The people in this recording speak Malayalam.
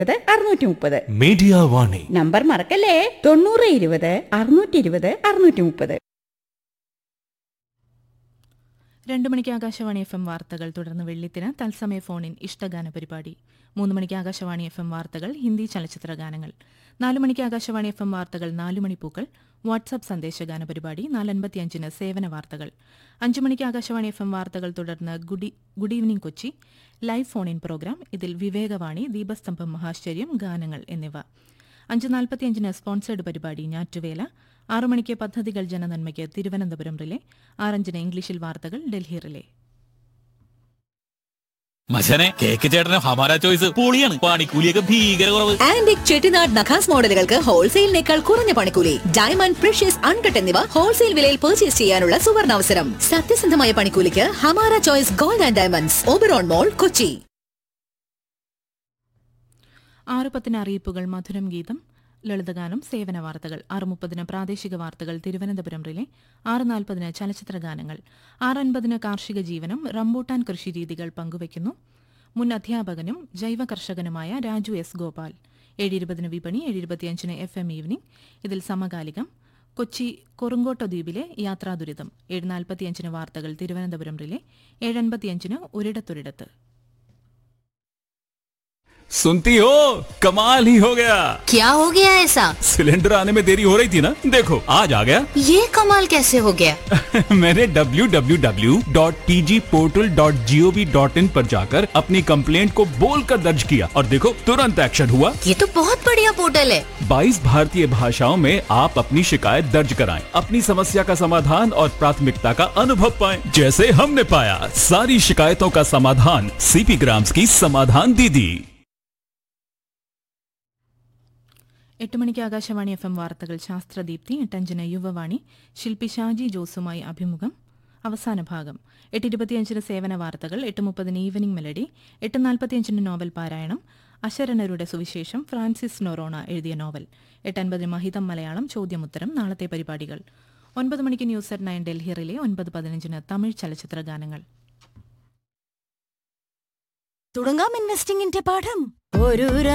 അറുന്നൂറ്റി മുപ്പത് മീഡിയ വാണി നമ്പർ മറക്കല്ലേ തൊണ്ണൂറ് ഇരുപത് അറുന്നൂറ്റി ഇരുപത് അറുന്നൂറ്റി മുപ്പത് രണ്ടു മണിക്ക് ആകാശവാണി എഫ് എം വാർത്തകൾ തുടർന്ന് വെള്ളിത്തിന് തത്സമയ ഫോണിൻ ഇഷ്ടഗാന പരിപാടി മൂന്ന് മണിക്ക് ആകാശവാണി എഫ് എം വാർത്തകൾ ഹിന്ദി ചലച്ചിത്ര ഗാനങ്ങൾ നാലു മണിക്ക് ആകാശവാണി എഫ് എം വാർത്തകൾ നാലു മണിപ്പൂക്കൾ വാട്സാപ്പ് സന്ദേശഗാന പരിപാടി നാലൻപത്തിയഞ്ചിന് സേവന വാർത്തകൾ അഞ്ചു മണിക്ക് ആകാശവാണി എഫ് എം വാർത്തകൾ തുടർന്ന് ഗുഡ് ഈ- good evening Kochi live phone in programme ഇതിൽ വിവേകവാണി ദീപസ്തംഭം മഹാശ്ചര്യം ഗാനങ്ങൾ എന്നിവ അഞ്ച് നാൽപ്പത്തിയഞ്ചിന് സ്പോൺസേഡ് പരിപാടി ഞാറ്റുവേല ആറു മണിക്ക് പദ്ധതികൾ ജനനന്മയ്ക്ക് തിരുവനന്തപുരം റിലേ ആറഞ്ചിന് ഇംഗ്ലീഷിൽ വാർത്തകൾ ഡൽഹി റിലേ മച്ചനെ കേക്ക് ചേട്ടന് ഹമാര ചോയ്സ് പൊളിയാണ് പണിക്കൂലിയൊക്കെ ഭീകര കുറവ് ആന്റിക് ചെട്ടിനാട് നഖാസ് മോഡലുകൾക്ക് ഹോൾസെയിലിനേക്കാൾ കുറഞ്ഞ പണിക്കൂലി ഡയമണ്ട് പ്രഷ്യസ് അൺകട്ട് എന്നിവ ഹോൾസെയിൽ വിലയിൽ പർച്ചേസ് ചെയ്യാനുള്ള സുവർണാവസരം സത്യസന്ധമായ പണിക്കൂലിക്ക് Hamara choice gold and diamonds Oberon mall Kochi ആറ് പത്തിന് അറിയിപ്പുകൾ മധുരം ഗീതം ലളിതഗാനം സേവന വാർത്തകൾ ആറ് മുപ്പതിന് പ്രാദേശിക വാർത്തകൾ തിരുവനന്തപുരം റിലേ ആറ് നാൽപ്പതിന് ചലച്ചിത്ര ഗാനങ്ങൾ ആറ് അൻപതിന് കാർഷിക ജീവനം റംബൂട്ടാൻ കൃഷിരീതികൾ പങ്കുവയ്ക്കുന്നു മുൻ അധ്യാപകനും ജൈവ കർഷകനുമായ രാജു എസ് ഗോപാൽ ഏഴ് ഇരുപതിന് വിപണി ഏഴ് ഇരുപത്തിയഞ്ചിന് എഫ് എം ഈവനിംഗ് ഇതിൽ സമകാലികം കൊച്ചി കൊറുങ്കോട്ട ദ്വീപിലെ യാത്രാദുരിതം ഏഴ് നാൽപ്പത്തിയഞ്ചിന് വാർത്തകൾ തിരുവനന്തപുരം റിലേ ഏഴ് അൻപത്തിയഞ്ചിന് ഒരിടത്തൊരിടത്ത് सुनती हो कमाल ही हो गया क्या हो गया ऐसा सिलेंडर आने में देरी हो रही थी ना देखो आज आ गया ये कमाल कैसे हो गया मैंने www.tgportal.gov.in पर जाकर अपनी कंप्लेंट को बोलकर दर्ज किया और देखो तुरंत एक्शन हुआ ये तो बहुत बढ़िया पोर्टल है 22 भारतीय भाषाओं में आप अपनी शिकायत दर्ज कराएं, अपनी समस्या का समाधान और प्राथमिकता का अनुभव पाएं, जैसे हमने पाया सारी शिकायतों का समाधान सीपी ग्राम्स की समाधान दीदी എട്ട് മണിക്ക് ആകാശവാണി എഫ് എം വാർത്തകൾ ശാസ്ത്രദീപ്തി എട്ടഞ്ചിന് യുവവാണി ശില്പി ഷാജി ജോസുമായി അഭിമുഖം അവസാന ഭാഗം എട്ട് ഇരുപത്തിയഞ്ചിന് സേവന വാർത്തകൾ എട്ട് മുപ്പതിന് ഈവനിംഗ് മെലഡി എട്ട് നാൽപ്പത്തിയഞ്ചിന് നോവൽ പാരായണം അശരണരുടെ സുവിശേഷം ഫ്രാൻസിസ് നൊറോണ എഴുതിയ നോവൽ എട്ടൻപതിന് മഹിതം മലയാളം ചോദ്യമുത്തരം നാളത്തെ പരിപാടികൾ ഒൻപത് മണിക്ക് news at nine Delhi relay ഒൻപത് പതിനഞ്ചിന് തമിഴ് ചലച്ചിത്ര ഗാനങ്ങൾ തുടങ്ങാം ഇൻവെസ്റ്റിംഗിന്റെ പാഠം ഒരു